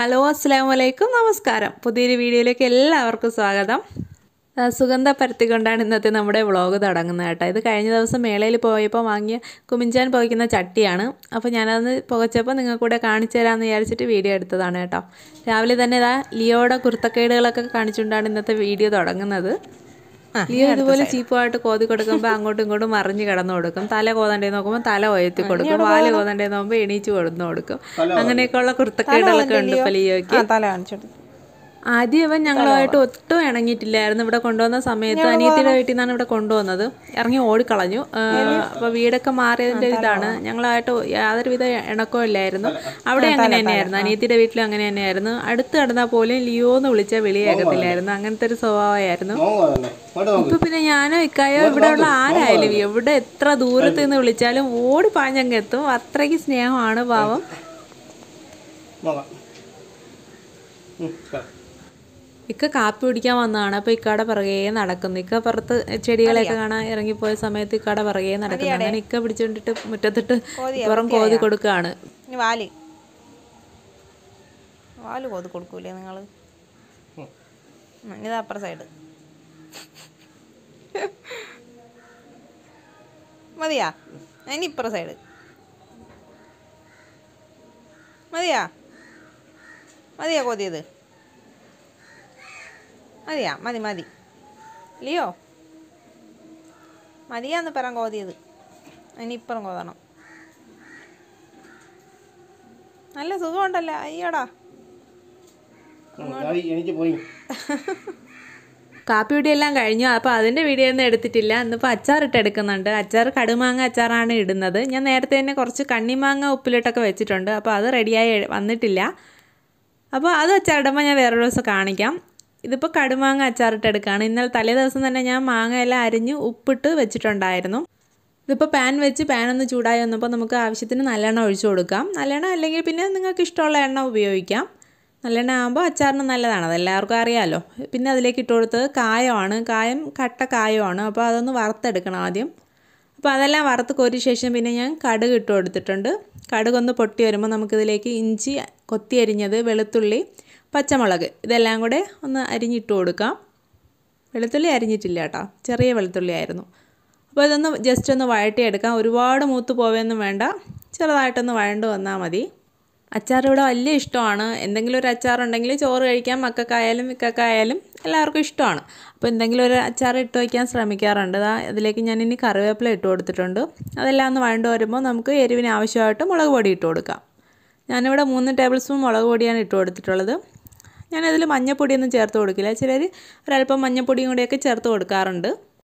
hello അസ്സാം വലൈക്കും നമസ്കാരം പുതിയൊരു വീഡിയോയിലേക്ക് എല്ലാവർക്കും സ്വാഗതം ആ, സുഗന്ധ പരത്തി കൊണ്ടാണ് ഇന്നത്തെ നമ്മുടെ വ്ളോഗ് തുടങ്ങുന്നത് കേട്ടോ ഇത് കഴിഞ്ഞ ദിവസം മേളയിൽ പോയപ്പോൾ വാങ്ങിയ കുമിഞ്ചാൻ പുകയ്ക്കുന്ന ചട്ടിയാണ് അപ്പോൾ ഞാനത് പുകച്ചപ്പോൾ നിങ്ങൾക്ക് കൂടെ കാണിച്ചു തരാമെന്ന് വിചാരിച്ചിട്ട് വീഡിയോ എടുത്തതാണ് കേട്ടോ രാവിലെ തന്നെ ഇതാ ലിയോയുടെ കുർത്തക്കേടുകളൊക്കെ കാണിച്ചുകൊണ്ടാണ് ഇന്നത്തെ വീഡിയോ തുടങ്ങുന്നത് ലിയോ ഇതുപോലെ ചീപ്പുമായിട്ട് കോതി കൊടുക്കുമ്പോൾ അങ്ങോട്ടും ഇങ്ങോട്ടും മറിഞ്ഞ് കിടന്നു കൊടുക്കും തല കോതണ്ടേ നോക്കുമ്പോൾ തല ഉയർത്തി കൊടുക്കും വാല് കോതണ്ടേ നോക്കുമ്പോൾ എണീച്ച് കൊടുന്നു കൊടുക്കും അങ്ങനെയൊക്കെയുള്ള കുർത്തക്കേടുകളൊക്കെ ഉണ്ട് ഇപ്പോൾ ലിയോയ്ക്ക് ആ തല കാണിച്ചോട്ട് ആദ്യം അവൻ ഞങ്ങളുമായിട്ട് ഒട്ടും ഇണങ്ങിയിട്ടില്ലായിരുന്നു ഇവിടെ കൊണ്ടുവന്ന സമയത്ത് അനിയത്തിയുടെ വീട്ടിൽ നിന്നാണ് ഇവിടെ കൊണ്ടുവന്നത് ഇറങ്ങി ഓടിക്കളഞ്ഞു അപ്പോൾ വീടൊക്കെ മാറിയതിൻ്റെ ഇതാണ് ഞങ്ങളായിട്ട് യാതൊരുവിധ ഇണക്കവും ഇല്ലായിരുന്നു അവിടെ അങ്ങനെ തന്നെയായിരുന്നു അനിയത്തിയുടെ വീട്ടിലും അങ്ങനെ തന്നെയായിരുന്നു അടുത്ത് കിടന്നാൽ പോലും ലിയോ എന്ന് വിളിച്ചാൽ വിളിയാകത്തില്ലായിരുന്നു അങ്ങനത്തെ ഒരു സ്വഭാവമായിരുന്നു ഇപ്പൊ പിന്നെ ഞാനോ ഇക്കായോ ഇവിടെ ഉള്ള ആരായാലും എവിടെ എത്ര ദൂരത്ത് നിന്ന് വിളിച്ചാലും ഓടി പാഞ്ഞങ്ങ് എത്തും അത്രയ്ക്ക് സ്നേഹമാണ് പാവം ഇക്ക കാപ്പി കുടിക്കാൻ വന്നതാണ് അപ്പൊ ഇക്കയുടെ പിറകെ നടക്കുന്നു ഇക്ക പുറത്ത് ചെടികളെയൊക്കെ കാണാൻ ഇറങ്ങിപ്പോയ സമയത്ത് ഇക്കയുടെ പിറകെ നടക്കുന്നു അങ്ങനെ ഇക്ക പിടിച്ചോണ്ടിട്ട് മുറ്റത്തിട്ട് പുറം കോതി കൊടുക്കുകയാണ് ഇനി വാല് വാല് കോതി കൊടുക്കൂലേ നിങ്ങൾ ഇത് അപ്പുറ സൈഡ് മതിയാ ഇനി ഇപ്പുറ സൈഡ് മതിയാ മതിയാ കോതിയത് മതിയാ മതി മതി ലിയോ മതിയാന്ന് പറയാൻ കോതിയത് ഇനി ഇപ്പുറം കോതണം നല്ല സുഖമുണ്ടല്ലോ അയ്യോടാ എനിക്ക് പോയി കാപ്പി വീഡിയോ എല്ലാം കഴിഞ്ഞു അപ്പോൾ അതിൻ്റെ വീഡിയോ ഒന്നും എടുത്തിട്ടില്ല ഇന്നിപ്പോൾ അച്ചാറിട്ട് എടുക്കുന്നുണ്ട് അച്ചാർ കടുമാങ്ങ അച്ചാറാണ് ഇടുന്നത് ഞാൻ നേരത്തെ തന്നെ കുറച്ച് കണ്ണിമാങ്ങ ഉപ്പിലിട്ടൊക്കെ വെച്ചിട്ടുണ്ട് അപ്പോൾ അത് റെഡിയായി വന്നിട്ടില്ല അപ്പോൾ അത് അച്ചാറിടുമ്പോൾ ഞാൻ വേറൊരു ദിവസം കാണിക്കാം ഇതിപ്പോൾ കടുമാങ്ങ അച്ചാറിട്ട് എടുക്കുകയാണ് ഇന്നലെ തലേ ദിവസം തന്നെ ഞാൻ മാങ്ങ എല്ലാം അരിഞ്ഞ് ഉപ്പിട്ട് വെച്ചിട്ടുണ്ടായിരുന്നു ഇതിപ്പോൾ പാൻ വെച്ച് പാൻ ഒന്ന് ചൂടായി വന്നപ്പോൾ നമുക്ക് ആവശ്യത്തിന് നല്ലെണ്ണ ഒഴിച്ചു കൊടുക്കാം നല്ലെണ്ണ അല്ലെങ്കിൽ പിന്നെ നിങ്ങൾക്ക് ഇഷ്ടമുള്ള എണ്ണ ഉപയോഗിക്കാം നല്ലെണ്ണ ആകുമ്പോൾ അച്ചാറിന് നല്ലതാണ് അതെല്ലാവർക്കും അറിയാമല്ലോ പിന്നെ അതിലേക്ക് ഇട്ട് കൊടുത്തത് കായമാണ് കായം കട്ട കായമാണ് അപ്പോൾ അതൊന്ന് വറുത്തെടുക്കണം ആദ്യം അപ്പോൾ അതെല്ലാം വറുത്ത് കോരിയ ശേഷം പിന്നെ ഞാൻ കടുക് ഇട്ട് കൊടുത്തിട്ടുണ്ട് കടുക് ഒന്ന് പൊട്ടി വരുമ്പോൾ നമുക്കിതിലേക്ക് ഇഞ്ചി കൊത്തി അരിഞ്ഞത് വെളുത്തുള്ളി പച്ചമുളക് ഇതെല്ലാം കൂടെ ഒന്ന് അരിഞ്ഞിട്ട് കൊടുക്കാം വെളുത്തുള്ളി അരിഞ്ഞിട്ടില്ല കേട്ടോ ചെറിയ വെളുത്തുള്ളി ആയിരുന്നു അപ്പോൾ ഇതൊന്ന് ജസ്റ്റ് ഒന്ന് വഴട്ടിയെടുക്കാം ഒരുപാട് മൂത്ത് പോവുകയൊന്നും വേണ്ട ചെറുതായിട്ടൊന്ന് വഴണ്ട് വന്നാൽ മതി അച്ചാർ ഇവിടെ വലിയ ഇഷ്ടമാണ് എന്തെങ്കിലും ഒരു അച്ചാർ ഉണ്ടെങ്കിൽ ചോറ് കഴിക്കാൻ മക്കൾക്കായാലും മിക്കക്കായാലും എല്ലാവർക്കും ഇഷ്ടമാണ് അപ്പോൾ എന്തെങ്കിലും ഒരു അച്ചാർ ഇട്ട് വയ്ക്കാൻ ശ്രമിക്കാറുണ്ട് അതാ ഇതിലേക്ക് ഞാൻ ഇനി കറിവേപ്പില ഇട്ട് കൊടുത്തിട്ടുണ്ട് അതെല്ലാം ഒന്ന് വഴണ്ട് വരുമ്പോൾ നമുക്ക് എരിവിന് ആവശ്യമായിട്ട് മുളക് പൊടി ഇട്ട് കൊടുക്കാം ഞാനിവിടെ മൂന്ന് ടേബിൾ സ്പൂൺ മുളക് പൊടിയാണ് ഇട്ട് കൊടുത്തിട്ടുള്ളത് ഞാനതിൽ മഞ്ഞപ്പൊടിയൊന്നും ചേർത്ത് കൊടുക്കില്ല ചിലർ ഒരല്പം മഞ്ഞപ്പൊടിയും കൂടിയൊക്കെ ചേർത്ത് കൊടുക്കാറുണ്ട്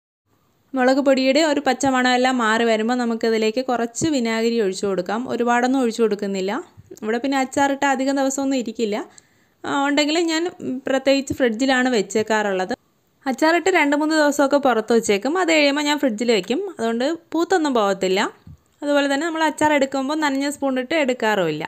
മുളക് പൊടിയുടെ ഒരു പച്ചമണമെല്ലാം മാറി വരുമ്പോൾ നമുക്കിതിലേക്ക് കുറച്ച് വിനാഗിരി ഒഴിച്ചു കൊടുക്കാം ഒരുപാടൊന്നും ഒഴിച്ചു കൊടുക്കുന്നില്ല ഇവിടെ പിന്നെ അച്ചാറിട്ട് അധികം ദിവസമൊന്നും ഇരിക്കില്ല ആ, ഉണ്ടെങ്കിൽ ഞാൻ പ്രത്യേകിച്ച് ഫ്രിഡ്ജിലാണ് വെച്ചേക്കാറുള്ളത് അച്ചാറിട്ട് രണ്ട് മൂന്ന് ദിവസമൊക്കെ പുറത്ത് വെച്ചേക്കും അത് കഴിയുമ്പോൾ ഞാൻ ഫ്രിഡ്ജിൽ വെക്കും അതുകൊണ്ട് പൂത്തൊന്നും പോകത്തില്ല അതുപോലെ തന്നെ നമ്മൾ അച്ചാർ എടുക്കുമ്പോൾ നനഞ്ഞ സ്പൂണിട്ട് എടുക്കാറുമില്ല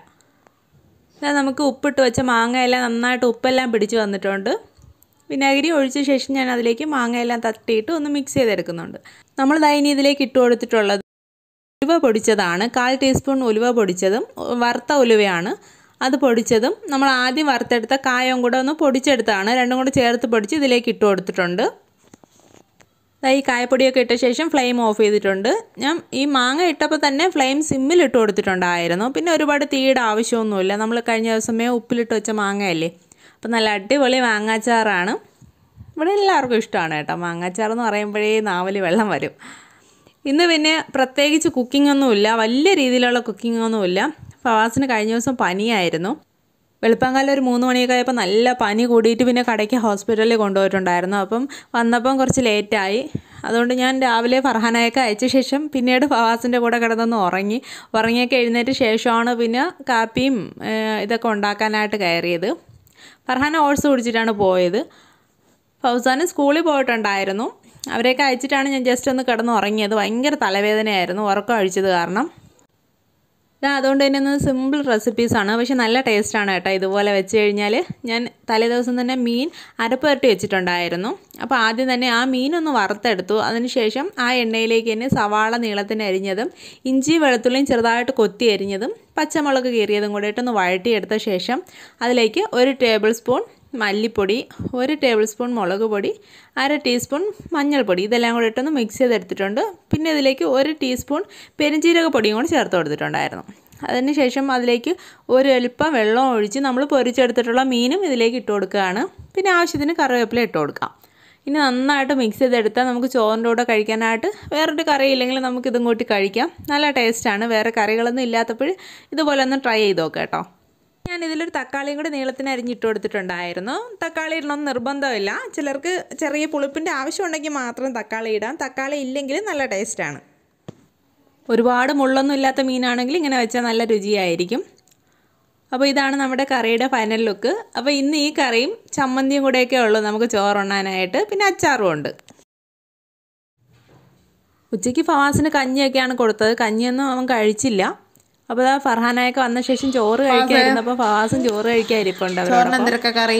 ഇതാ നമുക്ക് ഉപ്പിട്ട് വെച്ച മാങ്ങയെല്ലാം നന്നായിട്ട് ഉപ്പെല്ലാം പിടിച്ച് വന്നിട്ടുണ്ട് വിനാഗിരി ഒഴിച്ച ശേഷം ഞാൻ അതിലേക്ക് മാങ്ങയെല്ലാം തട്ടിയിട്ട് ഒന്ന് മിക്സ് ചെയ്തെടുക്കുന്നുണ്ട് നമ്മൾ ദാ ഇനി ഇതിലേക്ക് ഇട്ട് കൊടുത്തിട്ടുള്ളത് ഉലുവ പൊടിച്ചതാണ് കാൽ ടീസ്പൂൺ ഉലുവ പൊടിച്ചതും വറുത്ത ഉലുവയാണ് അത് പൊടിച്ചതും നമ്മൾ ആദ്യം വറുത്തെടുത്ത കായവും കൂടെ ഒന്ന് പൊടിച്ചെടുത്താണ് രണ്ടും കൂടെ ചേർത്ത് പൊടിച്ച് ഇതിലേക്ക് ഇട്ട് കൊടുത്തിട്ടുണ്ട് ദാ ഈ കായപ്പൊടിയൊക്കെ ഇട്ട ശേഷം ഫ്ലെയിം ഓഫ് ചെയ്തിട്ടുണ്ട് ഞാൻ ഈ മാങ്ങ ഇട്ടപ്പോൾ തന്നെ ഫ്ലെയിം സിമ്മിൽ ഇട്ട് കൊടുത്തിട്ടുണ്ടായിരുന്നു പിന്നെ ഒരുപാട് തീയുടെ ആവശ്യമൊന്നുമില്ല നമ്മൾ കഴിഞ്ഞ ദിവസമേ ഉപ്പിലിട്ട് വെച്ച മാങ്ങയല്ലേ അപ്പോൾ നല്ല അടിപൊളി മാങ്ങാച്ചാറാണ് ഇവിടെ എല്ലാവർക്കും ഇഷ്ടമാണ് കേട്ടോ മാങ്ങാച്ചാർ എന്ന് പറയുമ്പോഴേ നാവല് വെള്ളം വരും ഇന്ന് പിന്നെ പ്രത്യേകിച്ച് കുക്കിംഗ് ഒന്നുമില്ല വലിയ രീതിയിലുള്ള കുക്കിംഗ് ഒന്നുമില്ല ഫവാസിന് കഴിഞ്ഞ ദിവസം പനിയായിരുന്നു വെളുപ്പാങ്കാലം ഒരു മൂന്ന് മണിയൊക്കെ ആയപ്പോൾ നല്ല പനി കൂടിയിട്ട് പിന്നെ കടയ്ക്ക് ഹോസ്പിറ്റലിൽ കൊണ്ടുപോയിട്ടുണ്ടായിരുന്നു അപ്പം വന്നപ്പം കുറച്ച് ലേറ്റായി അതുകൊണ്ട് ഞാൻ രാവിലെ ഫർഹാനയൊക്കെ അയച്ച ശേഷം പിന്നീട് ഫവാസിൻ്റെ കൂടെ കിടന്നൊന്ന് ഉറങ്ങി ഉറങ്ങിയൊക്കെ എഴുന്നേറ്റ് ശേഷമാണ് പിന്നെ കാപ്പിയും ഏഹ്, ഇതൊക്കെ ഉണ്ടാക്കാനായിട്ട് കയറിയത് ഫർഹാന ഓട്സ് കുടിച്ചിട്ടാണ് പോയത് ഫൗസാന് സ്കൂളിൽ പോയിട്ടുണ്ടായിരുന്നു അവരെയൊക്കെ അയച്ചിട്ടാണ് ഞാൻ ജസ്റ്റ് ഒന്ന് കിടന്ന് ഉറങ്ങിയത് ഭയങ്കര തലവേദനയായിരുന്നു ഉറക്കം അഴിച്ചത് കാരണം ഇതാ അതുകൊണ്ട് തന്നെ ഒന്ന് സിമ്പിൾ റെസിപ്പീസാണ് പക്ഷെ നല്ല ടേസ്റ്റാണ് കേട്ടോ ഇതുപോലെ വെച്ച് കഴിഞ്ഞാൽ ഞാൻ തലേ ദിവസം തന്നെ മീൻ അരപ്പ് പുരട്ടി വെച്ചിട്ടുണ്ടായിരുന്നു അപ്പോൾ ആദ്യം തന്നെ ആ മീനൊന്ന് വറുത്തെടുത്തു അതിനുശേഷം ആ എണ്ണയിലേക്ക് തന്നെ സവാള നീളത്തിന് അരിഞ്ഞതും ഇഞ്ചി വെളുത്തുള്ളിയും ചെറുതായിട്ട് കൊത്തി അരിഞ്ഞതും പച്ചമുളക് കീറിയതും കൂടെ ഇട്ടൊന്ന് വഴറ്റിയെടുത്ത ശേഷം അതിലേക്ക് ഒരു ടേബിൾ സ്പൂൺ മല്ലിപ്പൊടി ഒരു ടേബിൾ സ്പൂൺ മുളക് പൊടി അര ടീസ്പൂൺ മഞ്ഞൾപ്പൊടി ഇതെല്ലാം കൂടെ ഇട്ടൊന്ന് മിക്സ് ചെയ്തെടുത്തിട്ടുണ്ട് പിന്നെ ഇതിലേക്ക് ഒരു ടീസ്പൂൺ പെരുംജീരക പൊടിയും കൂടി ചേർത്ത് കൊടുത്തിട്ടുണ്ടായിരുന്നു അതിനുശേഷം അതിലേക്ക് ഒരു എളുപ്പം വെള്ളം ഒഴിച്ച് നമ്മൾ പൊരിച്ചെടുത്തിട്ടുള്ള മീനും ഇതിലേക്ക് ഇട്ട് കൊടുക്കുകയാണ് പിന്നെ ആവശ്യത്തിന് കറിവേപ്പില ഇട്ട് കൊടുക്കാം ഇനി നന്നായിട്ട് മിക്സ് ചെയ്തെടുത്താൽ നമുക്ക് ചോറിൻ്റെ കൂടെ കഴിക്കാനായിട്ട് വേറൊരു കറി ഇല്ലെങ്കിൽ നമുക്ക് ഇതും കൂട്ടി കഴിക്കാം നല്ല ടേസ്റ്റാണ് വേറെ കറികളൊന്നും ഇല്ലാത്തപ്പോൾ ഇതുപോലെ ഒന്ന് ട്രൈ ചെയ്ത് നോക്കാം കേട്ടോ ഞാൻ ഇതിലൊരു തക്കാളിയും കൂടി നീളത്തിന് അരിഞ്ഞിട്ട് കൊടുത്തിട്ടുണ്ടായിരുന്നു തക്കാളി ഇടണമെന്ന് നിർബന്ധമില്ല ചിലർക്ക് ചെറിയ പുളിപ്പിൻ്റെ ആവശ്യമുണ്ടെങ്കിൽ മാത്രം തക്കാളി ഇടാം തക്കാളി ഇല്ലെങ്കിൽ നല്ല ടേസ്റ്റാണ് ഒരുപാട് മുള്ളൊന്നും ഇല്ലാത്ത മീനാണെങ്കിൽ ഇങ്ങനെ വെച്ചാൽ നല്ല രുചിയായിരിക്കും അപ്പോൾ ഇതാണ് നമ്മുടെ കറിയുടെ ഫൈനൽ ലുക്ക് അപ്പോൾ ഇന്ന് ഈ കറിയും ചമ്മന്തിയും കൂടെയൊക്കെ ഉള്ളൂ നമുക്ക് ചോറുണ്ണാനായിട്ട് പിന്നെ അച്ചാറും ഉണ്ട് ഉച്ചയ്ക്ക് ഫവാസിന് കഞ്ഞിയൊക്കെയാണ് കൊടുത്തത് കഞ്ഞിയൊന്നും അവൻ കഴിച്ചില്ല അപ്പോൾ ആ ഫർഹാനായൊക്കെ വന്ന ശേഷം ചോറ് കഴിക്കാതിരുന്നപ്പോൾ ഫവാസും ചോറ് കഴിക്കാൻ ഇരിപ്പുണ്ട് ചോറിന് എന്തൊക്കെ കറി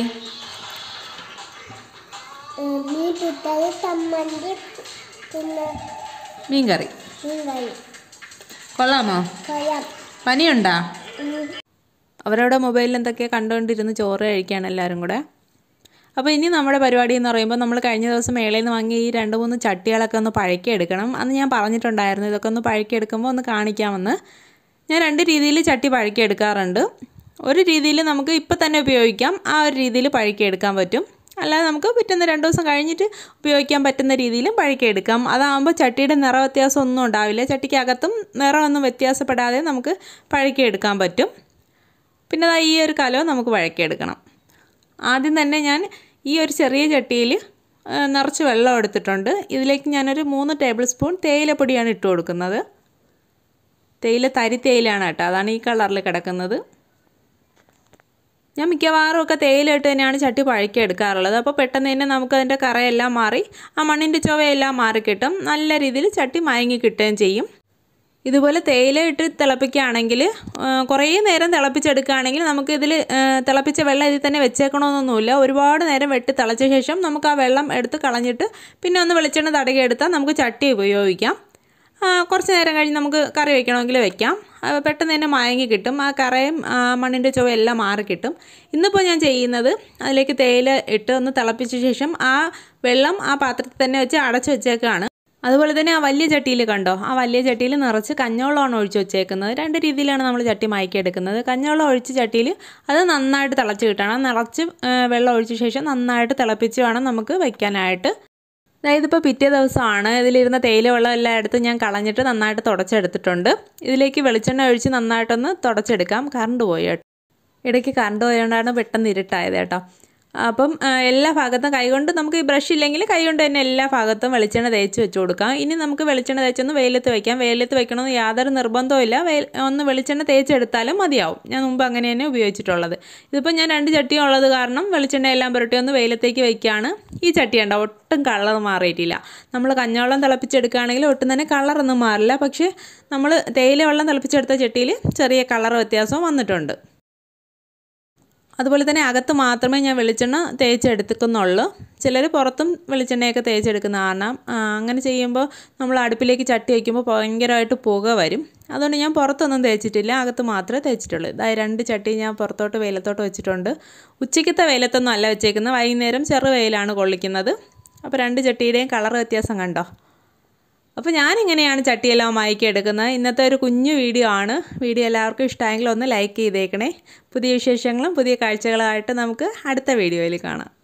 മീൻ പുത്തരി ചമ്മന്തി പിന്നെ മീൻ കറി മീൻ കറി കൊള്ളാമോ കൊല്ലം പനിയുണ്ടാ അവരവിടെ മൊബൈലിൽ എന്തൊക്കെയോ കണ്ടുകൊണ്ടിരുന്ന് ചോറ് കഴിക്കുകയാണ് എല്ലാവരും കൂടെ അപ്പോൾ ഇനി നമ്മുടെ പരിപാടി എന്ന് പറയുമ്പോൾ നമ്മൾ കഴിഞ്ഞ ദിവസം മേളയിൽ നിന്ന് വാങ്ങിയ ഈ രണ്ട് മൂന്ന് ചട്ടികളൊക്കെ ഒന്ന് പഴക്കിയെടുക്കണം അന്ന് ഞാൻ പറഞ്ഞിട്ടുണ്ടായിരുന്നു ഇതൊക്കെ ഒന്ന് പഴക്കിയെടുക്കുമ്പോൾ ഒന്ന് കാണിക്കാമെന്ന് ഞാൻ രണ്ട് രീതിയിൽ ചട്ടി പഴക്കിയെടുക്കാറുണ്ട് ഒരു രീതിയിൽ നമുക്ക് ഇപ്പം തന്നെ ഉപയോഗിക്കാം ആ ഒരു രീതിയിൽ പഴക്കിയെടുക്കാൻ പറ്റും അല്ലാതെ നമുക്ക് പിറ്റുന്ന രണ്ട് ദിവസം കഴിഞ്ഞിട്ട് ഉപയോഗിക്കാൻ പറ്റുന്ന രീതിയിലും പഴക്കിയെടുക്കാം അതാകുമ്പോൾ ചട്ടിയുടെ നിറ വ്യത്യാസം ഒന്നും ഉണ്ടാവില്ല ചട്ടിക്കകത്തും നിറമൊന്നും വ്യത്യാസപ്പെടാതെ നമുക്ക് പഴക്കിയെടുക്കാൻ പറ്റും പിന്നെ ദാ ഈ ഒരു കലവും നമുക്ക് വഴക്കിയെടുക്കണം ആദ്യം തന്നെ ഞാൻ ഈ ഒരു ചെറിയ ചട്ടിയിൽ നിറച്ച് വെള്ളം എടുത്തിട്ടുണ്ട് ഇതിലേക്ക് ഞാനൊരു മൂന്ന് ടേബിൾ സ്പൂൺ തേയിലപ്പൊടിയാണ് ഇട്ട് കൊടുക്കുന്നത് തേയില തരി തേയിലാണ് കേട്ടോ അതാണ് ഈ കളറിൽ കിടക്കുന്നത് ഞാൻ മിക്കവാറും ഒക്കെ തേയില ഇട്ട് തന്നെയാണ് ചട്ടി പഴക്കി എടുക്കാറുള്ളത് അപ്പോൾ പെട്ടെന്ന് തന്നെ നമുക്ക് അതിൻ്റെ കറയെല്ലാം മാറി ആ മണ്ണിൻ്റെ ചുവയെല്ലാം മാറി കിട്ടും നല്ല രീതിയിൽ ചട്ടി മയങ്ങി കിട്ടുകയും ചെയ്യും ഇതുപോലെ തേയില ഇട്ട് തിളപ്പിക്കുകയാണെങ്കിൽ കുറേ നേരം തിളപ്പിച്ചെടുക്കുകയാണെങ്കിൽ നമുക്ക് ഇതിൽ തിളപ്പിച്ച വെള്ളം ഇതിൽ തന്നെ വെച്ചേക്കണമെന്നൊന്നുമില്ല ഒരുപാട് നേരം വെട്ടി തിളച്ച ശേഷം നമുക്ക് ആ വെള്ളം എടുത്ത് കളഞ്ഞിട്ട് പിന്നെ ഒന്ന് വെളിച്ചെണ്ണ തടകിയെടുത്താൽ നമുക്ക് ചട്ടി ഉപയോഗിക്കാം കുറച്ച് നേരം കഴിഞ്ഞ് നമുക്ക് കറി വയ്ക്കണമെങ്കിൽ വെക്കാം പെട്ടെന്ന് തന്നെ മയങ്ങി കിട്ടും ആ കറയും മണ്ണിൻ്റെ ചുവ എല്ലാം മാറി കിട്ടും ഇന്നിപ്പോൾ ഞാൻ ചെയ്യുന്നത് അതിലേക്ക് തേയില ഇട്ട് ഒന്ന് തിളപ്പിച്ച ശേഷം ആ വെള്ളം ആ പാത്രത്തിൽ തന്നെ വെച്ച് അടച്ചു വെച്ചേക്കാണ് അതുപോലെ തന്നെ ആ വലിയ ചട്ടിയിൽ കണ്ടോ ആ വലിയ ചട്ടിയിൽ നിറച്ച് കഞ്ഞവെള്ളമാണ് ഒഴിച്ച് വെച്ചേക്കുന്നത് രണ്ട് രീതിയിലാണ് നമ്മൾ ചട്ടി മയക്കിയെടുക്കുന്നത് കഞ്ഞവെള്ളം ഒഴിച്ച് ചട്ടിയിൽ അത് നന്നായിട്ട് തിളച്ച് കിട്ടണം നിറച്ച് വെള്ളം ഒഴിച്ച ശേഷം നന്നായിട്ട് തിളപ്പിച്ച് വേണം നമുക്ക് വയ്ക്കാനായിട്ട് അതായത് ഇപ്പോൾ പിറ്റേ ദിവസമാണ് ഇതിലിരുന്ന തേയില വെള്ളം എല്ലാം എടുത്ത് ഞാൻ കളഞ്ഞിട്ട് നന്നായിട്ട് തുടച്ചെടുത്തിട്ടുണ്ട് ഇതിലേക്ക് വെളിച്ചെണ്ണ ഒഴിച്ച് നന്നായിട്ടൊന്ന് തുടച്ചെടുക്കാം കറണ്ട് പോയി കേട്ടോ ഇടയ്ക്ക് കറണ്ട് പോയതുകൊണ്ടാണ് പെട്ടെന്ന് ഇരുട്ടായത് കേട്ടോ അപ്പം എല്ലാ ഭാഗത്തും കൈകൊണ്ട് നമുക്ക് ഈ ബ്രഷ് ഇല്ലെങ്കിൽ കൈകൊണ്ട് തന്നെ എല്ലാ ഭാഗത്തും വെളിച്ചെണ്ണ തേച്ച് വെച്ച് കൊടുക്കാം ഇനി നമുക്ക് വെളിച്ചെണ്ണ തേച്ചൊന്ന് വെയിലത്ത് വയ്ക്കാം വെയിലത്ത് വെക്കണമെന്ന് യാതൊരു നിർബന്ധവും വെയിൽ ഒന്ന് വെളിച്ചെണ്ണ തേച്ചെടുത്താലും മതിയാവും ഞാൻ മുമ്പ് അങ്ങനെ തന്നെ ഉപയോഗിച്ചിട്ടുള്ളത് ഇതിപ്പോൾ ഞാൻ രണ്ട് ചട്ടി ഉള്ളത് കാരണം വെളിച്ചെണ്ണ എല്ലാം പുരട്ടി ഒന്ന് വെയിലത്തേക്ക് വയ്ക്കുകയാണ് ഈ ചട്ടി ഉണ്ടോ ഒട്ടും കളർ മാറിയിട്ടില്ല നമ്മൾ കഞ്ഞവെള്ളം തിളപ്പിച്ചെടുക്കുകയാണെങ്കിൽ ഒട്ടും തന്നെ കളറൊന്നും മാറില്ല പക്ഷേ നമ്മൾ തേയില വെള്ളം തിളപ്പിച്ചെടുത്ത ചട്ടിയിൽ ചെറിയ കളർ വ്യത്യാസവും വന്നിട്ടുണ്ട് അതുപോലെ തന്നെ അകത്ത് മാത്രമേ ഞാൻ വെളിച്ചെണ്ണ തേച്ചെടുക്കുന്നുള്ളൂ ചിലർ പുറത്തും വെളിച്ചെണ്ണയൊക്കെ തേച്ചെടുക്കുന്ന കാരണം അങ്ങനെ ചെയ്യുമ്പോൾ നമ്മൾ അടുപ്പിലേക്ക് ചട്ടി വയ്ക്കുമ്പോൾ ഭയങ്കരമായിട്ട് പുക വരും അതുകൊണ്ട് ഞാൻ പുറത്തൊന്നും തേച്ചിട്ടില്ല അകത്ത് മാത്രമേ തേച്ചിട്ടുള്ളൂ ഇതായി രണ്ട് ചട്ടി ഞാൻ പുറത്തോട്ട് വെയിലത്തോട്ട് വെച്ചിട്ടുണ്ട് ഉച്ചയ്ക്കത്തെ വെയിലത്തൊന്നും അല്ല വെച്ചേക്കുന്നത് വൈകുന്നേരം ചെറു വെയിലാണ് കൊള്ളിക്കുന്നത് അപ്പോൾ രണ്ട് ചട്ടിയുടെയും കളർ വ്യത്യാസം കണ്ടോ അപ്പോൾ ഞാനിങ്ങനെയാണ് ചട്ടിയെല്ലാം മയക്കി എടുക്കുന്നത് ഇന്നത്തെ ഒരു കുഞ്ഞു വീഡിയോ ആണ് വീഡിയോ എല്ലാവർക്കും ഇഷ്ടമായെങ്കിൽ ഒന്ന് ലൈക്ക് ചെയ്തേക്കണേ പുതിയ വിശേഷങ്ങളും പുതിയ കാഴ്ചകളുമായിട്ട് നമുക്ക് അടുത്ത വീഡിയോയിൽ കാണാം